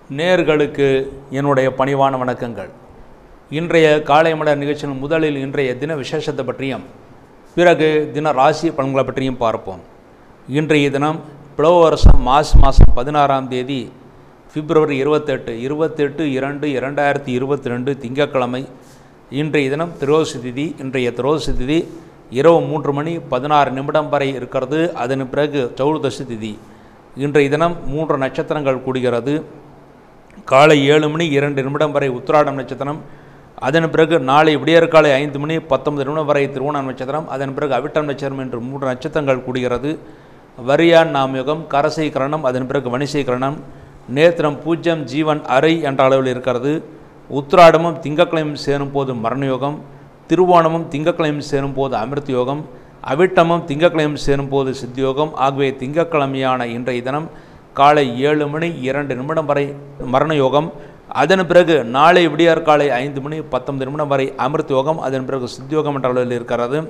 நேர்களுக்கு என்னுடைய பணிவான வணக்கங்கள் இன்றைய காலை மலர் நிகழ்ச்சியின் முதலில் இன்றைய தின விசேஷத்தை பற்றியும் பிறகு தின ராசி பலன்களை பற்றியும் பார்ப்போம் இன்றைய தினம் பிளவ வருஷம் மார்ச் மாதம் பதினாறாம் தேதி பிப்ரவரி இருபத்தெட்டு இருபத்தெட்டு இரண்டு இரண்டாயிரத்தி இருபத்தி ரெண்டு திங்கட்கிழமை இன்றைய தினம் திரோசி திதி இன்றைய திரோசி திதி இரவு மூன்று மணி பதினாறு நிமிடம் வரை இருக்கிறது அதன் பிறகு சௌர்தசி திதி இன்றைய தினம் மூன்று நட்சத்திரங்கள் கூடுகிறது காலை ஏழு மணி இரண்டு நிமிடம் வரை உத்திராடம் நட்சத்திரம் அதன் பிறகு நாளை விடியற்காலை ஐந்து மணி பத்தொன்பது நிமிடம் வரை திருவோணம் நட்சத்திரம் அதன் பிறகு அவிட்டம் நட்சத்திரம் என்று மூன்று நட்சத்திரங்கள் கூடுகிறது வரியான் நாமயுகம் கரசை கரணம் அதன் பிறகு வணிசை கரணம் நேத்திரம் பூஜ்யம் ஜீவன் அறை என்ற அளவில் இருக்கிறது உத்திராடமும் திங்கக்கிழமையும் சேரும் போது மரணயோகம் திருவோணமும் திங்கக்கிழமையும் சேரும் போது அமிர்த யோகம் அவிட்டமும் திங்கக்கிழமையும் சேரும் போது சித்தியோகம் ஆகிய திங்கக்கிழமையான இன்றைய தினம் காலை ஏழு மணி இரண்டு நிமிடம் வரை மரண யோகம் அதன் பிறகு நாளை விடியார் காலை ஐந்து மணி பத்தொன்பது நிமிடம் வரை அமிர்த யோகம் அதன் பிறகு சித்தியோகம் என்ற அளவில் இருக்கிறது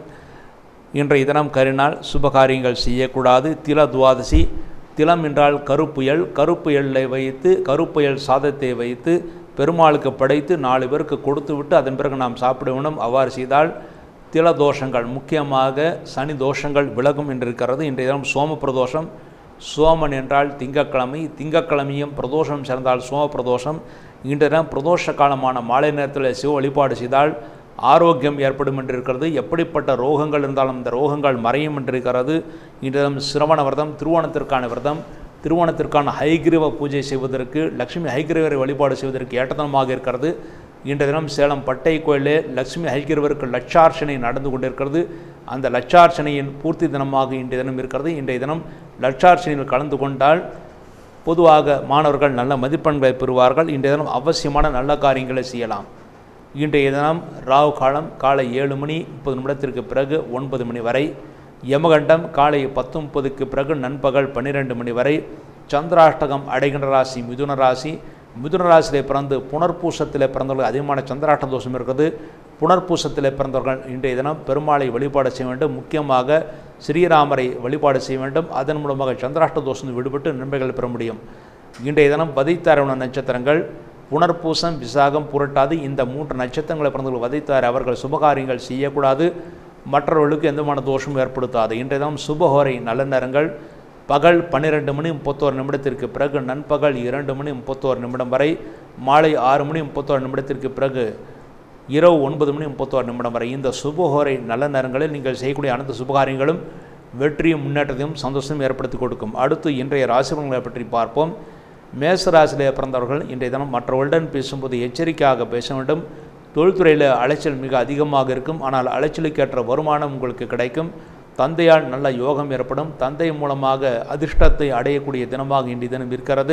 இன்றைய தினம் கரிநாள் சுபகாரியங்கள் செய்யக்கூடாது தில துவாதசி திலம் என்றால் கருப்புயல் கருப்புயலை வைத்து கருப்புயல் சாதத்தை வைத்து பெருமாளுக்கு படைத்து நாலு பேருக்கு கொடுத்து விட்டு அதன் பிறகு நாம் சாப்பிட வேண்டும் அவ்வாறு செய்தால் தில தோஷங்கள் முக்கியமாக சனி தோஷங்கள் விலகும் என்றிருக்கிறது இன்றைய தினம் சோம பிரதோஷம் சோமன் என்றால் திங்கக்கிழமை திங்கக்கிழமையும் பிரதோஷம் சேர்ந்தால் சோம பிரதோஷம் இன்றைய தினம் பிரதோஷ காலமான மாலை நேரத்தில் சிவ வழிபாடு செய்தால் ஆரோக்கியம் ஏற்படும் என்றிருக்கிறது எப்படிப்பட்ட ரோகங்கள் இருந்தாலும் இந்த ரோகங்கள் மறையும் என்றிருக்கிறது இன்றைய தினம் சிரவண விரதம் திருவோணத்திற்கான விரதம் திருவோணத்திற்கான ஹைகிரீவ பூஜை செய்வதற்கு லட்சுமி ஹைகிரீவரை வழிபாடு செய்வதற்கு ஏற்றதனமாக இருக்கிறது இன்றைய தினம் சேலம் பட்டை கோயிலே லட்சுமி ஹைகிரவருக்கு லட்சார்ச்சனை நடந்து கொண்டிருக்கிறது அந்த லட்சார்ச்சனையின் பூர்த்தி தினமாக இன்றைய தினம் இருக்கிறது இன்றைய தினம் லட்சார்ச்சனையில் கலந்து கொண்டால் பொதுவாக மாணவர்கள் நல்ல மதிப்பெண்களை பெறுவார்கள் இன்றைய தினம் அவசியமான நல்ல காரியங்களை செய்யலாம் இன்றைய தினம் ராவு காலம் காலை ஏழு மணி முப்பது நிமிடத்திற்கு பிறகு ஒன்பது மணி வரை யமகண்டம் காலை பத்து முப்பதுக்கு பிறகு நண்பகல் பன்னிரெண்டு மணி வரை சந்திராஷ்டகம் அடைகின்ற ராசி மிதுன ராசி மிதுன ராசியிலே பிறந்து புனர்பூசத்தில் பிறந்தவர்கள் அதிகமான சந்திராஷ்ட தோஷம் இருக்குது புனர்பூசத்தில் பிறந்தவர்கள் இன்றைய தினம் பெருமாளை வழிபாடு செய்ய வேண்டும் முக்கியமாக ஸ்ரீராமரை வழிபாடு செய்ய வேண்டும் அதன் மூலமாக சந்திராஷ்ட தோஷம் விடுபட்டு நன்மைகள் பெற முடியும் இன்றைய தினம் வதைத்தாரவண நட்சத்திரங்கள் புனர்பூசம் விசாகம் புரட்டாது இந்த மூன்று நட்சத்திரங்களை பிறந்தவர்கள் வதைத்தார் அவர்கள் சுபகாரியங்கள் செய்யக்கூடாது மற்றவர்களுக்கு எந்தமான தோஷமும் ஏற்படுத்தாது இன்றைய தினம் சுபஹோரை நல்ல நேரங்கள் பகல் பன்னிரெண்டு மணி முப்பத்தோரு நிமிடத்திற்கு பிறகு நண்பகல் இரண்டு மணி முப்பத்தோரு நிமிடம் வரை மாலை ஆறு மணி முப்பத்தோரு நிமிடத்திற்கு பிறகு இரவு ஒன்பது மணி முப்பத்தோரு நிமிடம் வரை இந்த சுபஹோரை நல்ல நேரங்களில் நீங்கள் செய்யக்கூடிய அனைத்து சுபகாரியங்களும் வெற்றியும் முன்னேற்றத்தையும் சந்தோஷமும் ஏற்படுத்தி கொடுக்கும் அடுத்து இன்றைய ராசிபலன்களை பற்றி பார்ப்போம் மேச ராசியிலே பிறந்தவர்கள் இன்றைய தினம் மற்றவர்களுடன் பேசும்போது எச்சரிக்கையாக பேச வேண்டும் தொழில்துறையில் அலைச்சல் மிக அதிகமாக இருக்கும் ஆனால் அலைச்சலுக்கேற்ற வருமானம் உங்களுக்கு கிடைக்கும் தந்தையால் நல்ல யோகம் ஏற்படும் தந்தை மூலமாக அதிர்ஷ்டத்தை அடையக்கூடிய தினமாக இன்றைய தினம் இருக்கிறது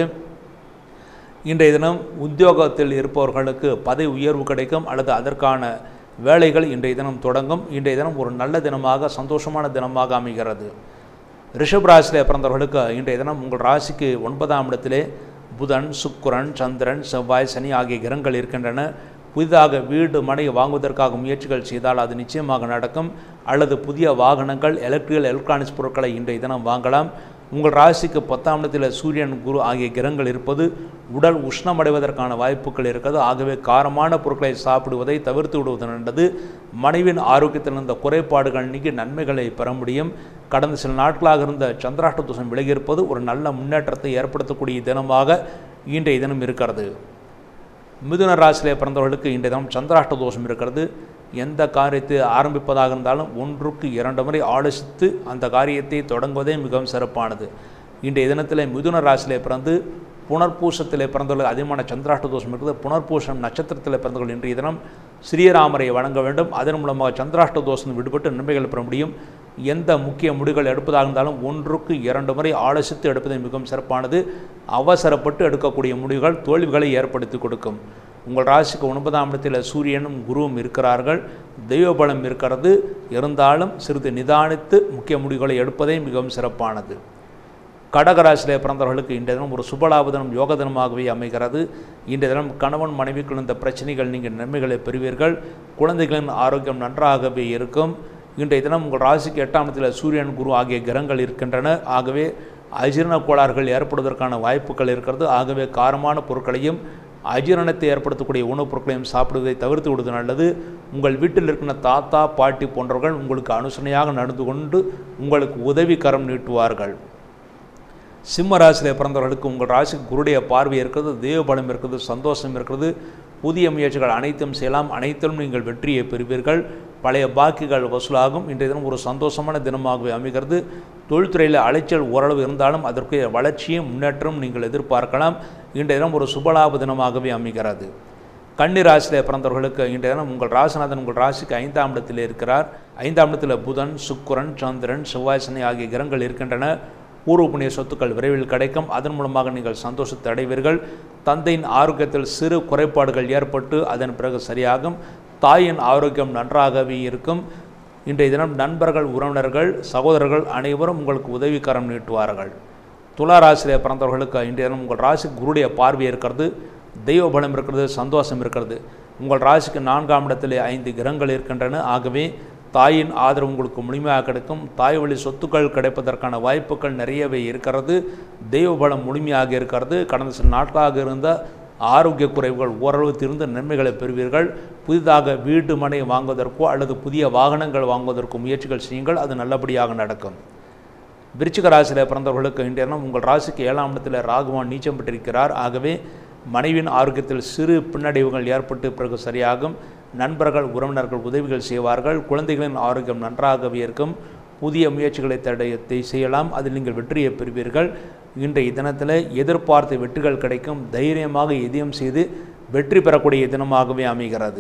இன்றைய தினம் உத்தியோகத்தில் இருப்பவர்களுக்கு பதவி உயர்வு கிடைக்கும் அல்லது அதற்கான வேலைகள் இன்றைய தினம் தொடங்கும் இன்றைய தினம் ஒரு நல்ல தினமாக சந்தோஷமான தினமாக அமைகிறது ரிஷப் ராசியில் பிறந்தவர்களுக்கு இன்றைய தினம் உங்கள் ராசிக்கு ஒன்பதாம் இடத்திலே புதன் சுக்குரன் சந்திரன் செவ்வாய் சனி ஆகிய கிரகங்கள் இருக்கின்றன புதிதாக வீடு மனை வாங்குவதற்காக முயற்சிகள் செய்தால் அது நிச்சயமாக நடக்கும் அல்லது புதிய வாகனங்கள் எலக்ட்ரிக்கல் எலக்ட்ரானிக்ஸ் பொருட்களை இன்றைய தினம் வாங்கலாம் உங்கள் ராசிக்கு பத்தாம் இடத்தில் சூரியன் குரு ஆகிய கிரகங்கள் இருப்பது உடல் உஷ்ணமடைவதற்கான வாய்ப்புகள் இருக்கிறது ஆகவே காரமான பொருட்களை சாப்பிடுவதை தவிர்த்து விடுவது நல்லது மனைவின் ஆரோக்கியத்தில் இருந்த குறைபாடுகள் நீக்கி நன்மைகளை பெற முடியும் கடந்த சில நாட்களாக இருந்த சந்திராஷ்ட தோஷம் விலகியிருப்பது ஒரு நல்ல முன்னேற்றத்தை ஏற்படுத்தக்கூடிய தினமாக இன்றைய தினம் இருக்கிறது மிதுன ராசியிலே பிறந்தவர்களுக்கு இன்றைய தினம் சந்திராஷ்ட தோஷம் இருக்கிறது எந்த காரியத்தை ஆரம்பிப்பதாக இருந்தாலும் ஒன்றுக்கு இரண்டு முறை ஆலோசித்து அந்த காரியத்தை தொடங்குவதே மிகவும் சிறப்பானது இன்றைய தினத்தில் மிதுன ராசியிலே பிறந்து புனர்பூசத்திலே பிறந்தவர்கள் அதிகமான சந்திராஷ்ட தோஷம் இருக்குது புனர்பூசம் நட்சத்திரத்தில் பிறந்தவர்கள் இன்றைய தினம் ஸ்ரீராமரை வணங்க வேண்டும் அதன் மூலமாக சந்திராஷ்ட தோஷம் விடுபட்டு நன்மைகள் பெற முடியும் எந்த முக்கிய முடிவுகள் எடுப்பதாக இருந்தாலும் ஒன்றுக்கு இரண்டு முறை ஆலோசித்து எடுப்பது மிகவும் சிறப்பானது அவசரப்பட்டு எடுக்கக்கூடிய முடிவுகள் தோல்விகளை ஏற்படுத்தி கொடுக்கும் உங்கள் ராசிக்கு ஒன்பதாம் இடத்தில் சூரியனும் குருவும் இருக்கிறார்கள் தெய்வ பலம் இருக்கிறது இருந்தாலும் சிறிது நிதானித்து முக்கிய முடிவுகளை எடுப்பதே மிகவும் சிறப்பானது கடகராசியிலே பிறந்தவர்களுக்கு இன்றைய தினம் ஒரு சுபலாப தினம் யோக தினமாகவே அமைகிறது இன்றைய தினம் கணவன் மனைவிக்குள் இந்த பிரச்சனைகள் நீங்கள் நன்மைகளை பெறுவீர்கள் குழந்தைகளின் ஆரோக்கியம் நன்றாகவே இருக்கும் இன்றைய தினம் உங்கள் ராசிக்கு எட்டாம் இடத்தில் சூரியன் குரு ஆகிய கிரகங்கள் இருக்கின்றன ஆகவே அஜீரண கோளாறுகள் ஏற்படுவதற்கான வாய்ப்புகள் இருக்கிறது ஆகவே காரமான பொருட்களையும் அஜீரணத்தை ஏற்படுத்தக்கூடிய உணவுப் பொருட்களையும் சாப்பிடுவதை தவிர்த்து விடுவது நல்லது உங்கள் வீட்டில் இருக்கிற தாத்தா பாட்டி போன்றவர்கள் உங்களுக்கு அனுசரணையாக நடந்து கொண்டு உங்களுக்கு உதவி கரம் நீட்டுவார்கள் சிம்ம ராசியில் பிறந்தவர்களுக்கு உங்கள் ராசிக்கு குருடைய பார்வை இருக்கிறது தேவபலம் இருக்கிறது சந்தோஷம் இருக்கிறது புதிய முயற்சிகள் அனைத்தும் செய்யலாம் அனைத்திலும் நீங்கள் வெற்றியை பெறுவீர்கள் பழைய பாக்கிகள் வசூலாகும் இன்றைய தினம் ஒரு சந்தோஷமான தினமாகவே அமைகிறது தொழில்துறையில் அலைச்சல் ஓரளவு இருந்தாலும் அதற்கு வளர்ச்சியும் முன்னேற்றம் நீங்கள் எதிர்பார்க்கலாம் இன்றைய தினம் ஒரு சுபலாப தினமாகவே அமைகிறது கன்னி ராசியில் பிறந்தவர்களுக்கு இன்றைய தினம் உங்கள் ராசிநாதன் உங்கள் ராசிக்கு ஐந்தாம் இடத்தில் இருக்கிறார் ஐந்தாம் இடத்தில் புதன் சுக்கிரன் சந்திரன் செவ்வாய் சனி ஆகிய கிரகங்கள் இருக்கின்றன பூர்வ புண்ணிய சொத்துக்கள் விரைவில் கிடைக்கும் அதன் மூலமாக நீங்கள் சந்தோஷத்தை அடைவீர்கள் தந்தையின் ஆரோக்கியத்தில் சிறு குறைபாடுகள் ஏற்பட்டு அதன் பிறகு சரியாகும் தாயின் ஆரோக்கியம் நன்றாகவே இருக்கும் இன்றைய தினம் நண்பர்கள் உறவினர்கள் சகோதரர்கள் அனைவரும் உங்களுக்கு உதவிக்கரம் நீட்டுவார்கள் துலா ராசியில் பிறந்தவர்களுக்கு இன்றைய தினம் உங்கள் ராசிக்கு குருடைய பார்வை இருக்கிறது தெய்வ பலம் இருக்கிறது சந்தோஷம் இருக்கிறது உங்கள் ராசிக்கு நான்காம் இடத்திலே ஐந்து கிரகங்கள் இருக்கின்றன ஆகவே தாயின் ஆதரவு உங்களுக்கு முழுமையாக கிடைக்கும் தாய் வழி சொத்துக்கள் கிடைப்பதற்கான வாய்ப்புகள் நிறையவே இருக்கிறது தெய்வ பலம் முழுமையாக இருக்கிறது கடந்த சில நாட்களாக இருந்த ஆரோக்கிய குறைவுகள் ஓரளவு தீர்ந்து நன்மைகளை பெறுவீர்கள் புதிதாக வீடு மனை வாங்குவதற்கோ அல்லது புதிய வாகனங்கள் வாங்குவதற்கோ முயற்சிகள் செய்யுங்கள் அது நல்லபடியாக நடக்கும் விருச்சிக ராசியில் பிறந்தவர்களுக்கு இன்றைய தினம் உங்கள் ராசிக்கு ஏழாம் இடத்தில் ராகுவான் நீச்சம் பெற்றிருக்கிறார் ஆகவே மனைவியின் ஆரோக்கியத்தில் சிறு பின்னடைவுகள் ஏற்பட்டு பிறகு சரியாகும் நண்பர்கள் உறவினர்கள் உதவிகள் செய்வார்கள் குழந்தைகளின் ஆரோக்கியம் நன்றாகவே இருக்கும் புதிய முயற்சிகளை தடயத்தை செய்யலாம் அதில் நீங்கள் வெற்றியை பெறுவீர்கள் இன்றைய தினத்தில் எதிர்பார்த்த வெற்றிகள் கிடைக்கும் தைரியமாக எதையும் செய்து வெற்றி பெறக்கூடிய தினமாகவே அமைகிறது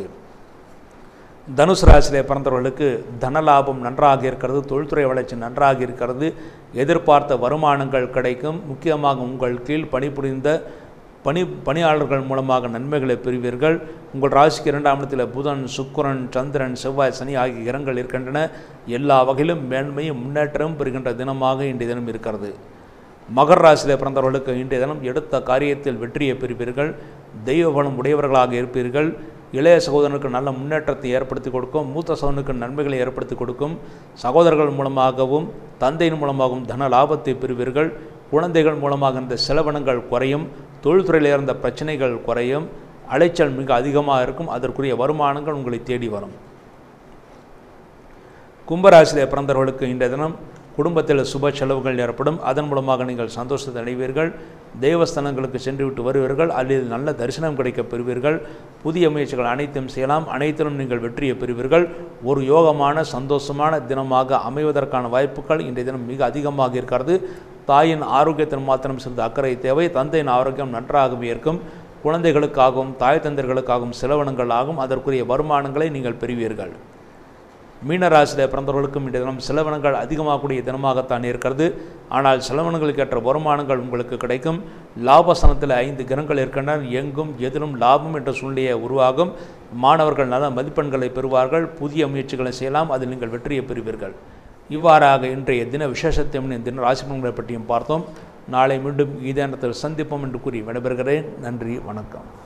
தனுசு ராசியிலே பிறந்தவர்களுக்கு தனலாபம் நன்றாக இருக்கிறது தொழில்துறை வளர்ச்சி நன்றாக இருக்கிறது எதிர்பார்த்த வருமானங்கள் கிடைக்கும் முக்கியமாக உங்கள் கீழ் பணிபுரிந்த பணி பணியாளர்கள் மூலமாக நன்மைகளை பெறுவீர்கள் உங்கள் ராசிக்கு இரண்டாம் இடத்தில் புதன் சுக்கிரன் சந்திரன் செவ்வாய் சனி ஆகிய கிரகங்கள் இருக்கின்றன எல்லா வகையிலும் மேன்மையும் முன்னேற்றமும் பெறுகின்ற தினமாக இன்றைய தினம் இருக்கிறது மகர் ராசியில் பிறந்தவர்களுக்கு இன்றைய தினம் எடுத்த காரியத்தில் வெற்றியை பெறுவீர்கள் தெய்வ பலம் உடையவர்களாக இருப்பீர்கள் இளைய சகோதரனுக்கு நல்ல முன்னேற்றத்தை ஏற்படுத்தி கொடுக்கும் மூத்த சகோதரனுக்கு நன்மைகளை ஏற்படுத்தி கொடுக்கும் சகோதரர்கள் மூலமாகவும் தந்தையின் மூலமாகவும் தன லாபத்தை பெறுவீர்கள் குழந்தைகள் மூலமாக இந்த செலவினங்கள் குறையும் தொழில்துறையில் இருந்த பிரச்சனைகள் குறையும் அலைச்சல் மிக அதிகமாக இருக்கும் அதற்குரிய வருமானங்கள் உங்களை தேடி வரும் கும்பராசியில் பிறந்தவர்களுக்கு இன்றைய தினம் குடும்பத்தில் சுப செலவுகள் ஏற்படும் அதன் மூலமாக நீங்கள் சந்தோஷத்தை அடைவீர்கள் தேவஸ்தானங்களுக்கு சென்று விட்டு வருவீர்கள் அல்லது நல்ல தரிசனம் கிடைக்கப் பெறுவீர்கள் புதிய முயற்சிகள் அனைத்தும் செய்யலாம் அனைத்திலும் நீங்கள் வெற்றியை பெறுவீர்கள் ஒரு யோகமான சந்தோஷமான தினமாக அமைவதற்கான வாய்ப்புகள் இன்றைய தினம் மிக அதிகமாக இருக்கிறது தாயின் ஆரோக்கியத்தின் மாத்திரம் சிறிது அக்கறை தேவை தந்தையின் ஆரோக்கியம் நன்றாகவே இருக்கும் குழந்தைகளுக்காகவும் தாய் தந்தர்களுக்காகவும் செலவினங்கள் ஆகும் அதற்குரிய வருமானங்களை நீங்கள் பெறுவீர்கள் மீனராசியில் பிறந்தவர்களுக்கும் இன்றைய தினம் செலவினங்கள் அதிகமாகக்கூடிய தினமாகத்தான் இருக்கிறது ஆனால் செலவினங்களுக்கு ஏற்ற வருமானங்கள் உங்களுக்கு கிடைக்கும் லாபஸ்தானத்தில் ஐந்து கிரகங்கள் இருக்கின்றன எங்கும் எதிலும் லாபம் என்ற சூழ்நிலையை உருவாகும் மாணவர்கள் நல்ல மதிப்பெண்களை பெறுவார்கள் புதிய முயற்சிகளை செய்யலாம் அதில் நீங்கள் வெற்றியை பெறுவீர்கள் இவ்வாறாக இன்றைய தின விசேஷத்தையும் தின ராசிபலன்களை பற்றியும் பார்த்தோம் நாளை மீண்டும் இதே நேரத்தில் சந்திப்போம் என்று கூறி விடைபெறுகிறேன் நன்றி வணக்கம்